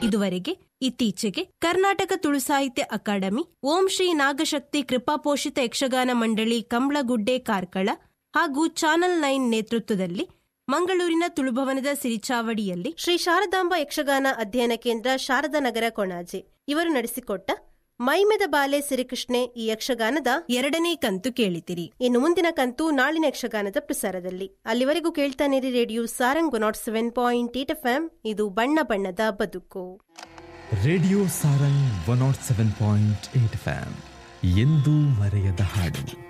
ಇದುವರೆಗೆ ಇತ್ತೀಚೆಗೆ ಕರ್ನಾಟಕ ತುಳು ಸಾಹಿತ್ಯ ಅಕಾಡೆಮಿ ಓಂ ಶ್ರೀ ನಾಗಶಕ್ತಿ ಕೃಪಾಪೋಷಿತ ಯಕ್ಷಗಾನ ಮಂಡಳಿ ಕಂಬ್ಳಗುಡ್ಡೆ ಕಾರ್ಕಳ ಹಾಗೂ ಚಾನಲ್ ನೈನ್ ನೇತೃತ್ವದಲ್ಲಿ ಮಂಗಳೂರಿನ ತುಳುಭವನದ ಸಿರಿಚಾವಡಿಯಲ್ಲಿ ಶ್ರೀ ಶಾರದಾಂಬ ಯಕ್ಷಗಾನ ಅಧ್ಯಯನ ಕೇಂದ್ರ ಶಾರದಾ ನಗರ ಕೊಣಾಜೆ ಇವರು ನಡೆಸಿಕೊಟ್ಟ ಮೈಮೆದ ಬಾಲೆ ಸಿರಿಕೃಷ್ಣೆ ಈ ಯಕ್ಷಗಾನದ ಎರಡನೇ ಕಂತು ಕೇಳಿತಿರಿ ಇನ್ನು ಮುಂದಿನ ಕಂತು ನಾಳಿನ ಯಕ್ಷಗಾನದ ಪ್ರಸಾರದಲ್ಲಿ ಅಲ್ಲಿವರೆಗೂ ಕೇಳ್ತಾನಿರಿ radio Sarang nought seven point eight FM ಎಂ ಇದು ಬಣ್ಣ ಬಣ್ಣದ ಬದುಕು radio Sarang one nought seven point eight FM ಎಂದೂ ಮರೆಯದ ಹಾಡು